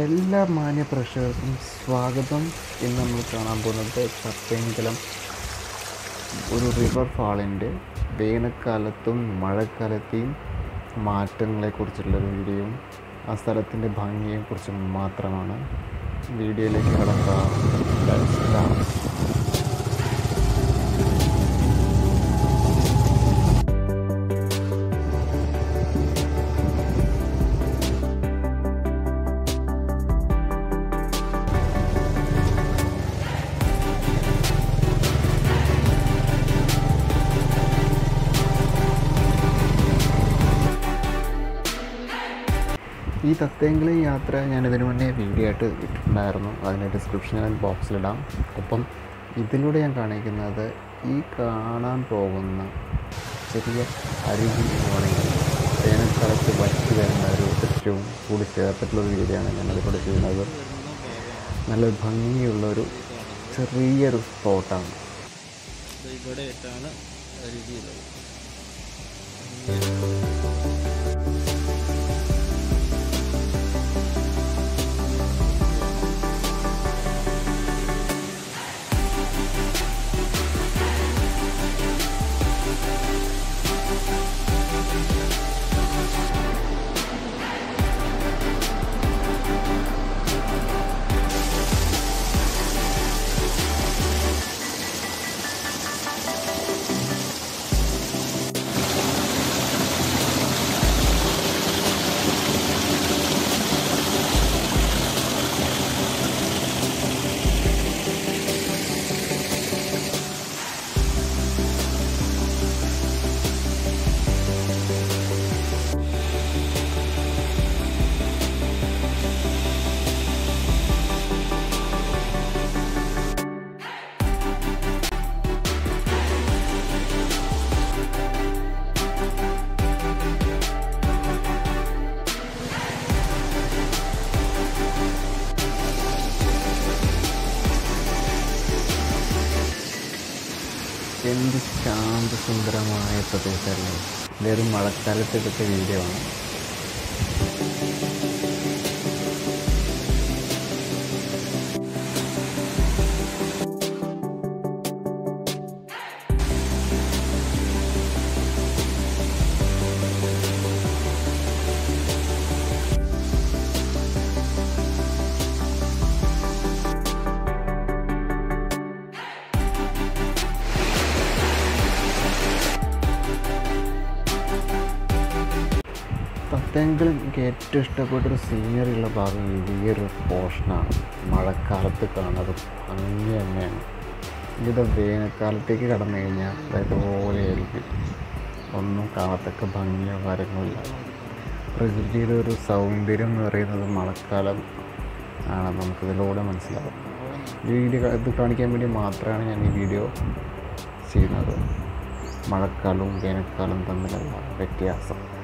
എല്ലാ മാന്യ പ്രേക്ഷകർക്കും സ്വാഗതം ഇന്ന് നമ്മൾ കാണാൻ പോകുന്നത് തത്തേങ്കലം ഒരു റിവർ ഫാളിൻ്റെ വേനൽക്കാലത്തും മഴക്കാലത്തെയും മാറ്റങ്ങളെക്കുറിച്ചുള്ളൊരു വീഡിയോയും ആ സ്ഥലത്തിൻ്റെ ഭംഗിയെക്കുറിച്ചും മാത്രമാണ് വീഡിയോയിലേക്ക് കടക്കാം Let's start. ഈ തത്തേങ്കളി യാത്ര ഞാൻ ഇതിനു മുന്നേ വീഡിയോ ആയിട്ട് ഇട്ടിട്ടുണ്ടായിരുന്നു അതിൻ്റെ ഡിസ്ക്രിപ്ഷൻ ഞാൻ ബോക്സിലിടാം ഒപ്പം ഇതിലൂടെ ഞാൻ കാണിക്കുന്നത് ഈ കാണാൻ പോകുന്ന ചെറിയ അരുവി എന്ന് പറയുന്നത് വേനൽക്കാലത്ത് വറ്റി വരുന്ന ഒരു ദൃശ്യവും കൂടി ചേർത്തിട്ടുള്ളൊരു വീഡിയോ ആണ് ഞാൻ അതിലൂടെ ചെയ്യുന്നത് നല്ല ഭംഗിയുള്ളൊരു ചെറിയൊരു സ്പോട്ടാണ് ദേ ഇവിടെ ആയിട്ടാണ് അരുവിയുള്ളത് എന്ത് ശാന്തസുന്ദരമായ പ്രദേശമല്ലേ ഇതൊരു മഴക്കാലത്ത് എടുത്ത വീഡിയോ ആണ് സത്യമെങ്കിലും എനിക്ക് ഏറ്റവും ഇഷ്ടപ്പെട്ടൊരു സീനറി ഉള്ള ഭാഗം ഈ ഒരു പോർഷനാണ് മഴക്കാലത്ത് കാണുന്നത് ഭംഗി തന്നെയാണ് ഇത് വേനൽക്കാലത്തേക്ക് കടന്നു കഴിഞ്ഞാൽ അതുപോലെ ആയിരിക്കും ഒന്നും കാണത്തക്ക ഭംഗിയോ കാര്യങ്ങളില്ല പ്രകൃതിയുടെ ഒരു സൗന്ദര്യം എന്ന് പറയുന്നത് മഴക്കാലം ആണ് നമുക്കിതിലൂടെ മനസ്സിലാവും ഈ വീഡിയോ ഇത് കാണിക്കാൻ വേണ്ടി മാത്രമാണ് ഞാൻ ഈ വീഡിയോ ചെയ്യുന്നത് മഴക്കാലവും വേനൽക്കാലവും തമ്മിലുള്ള വ്യത്യാസം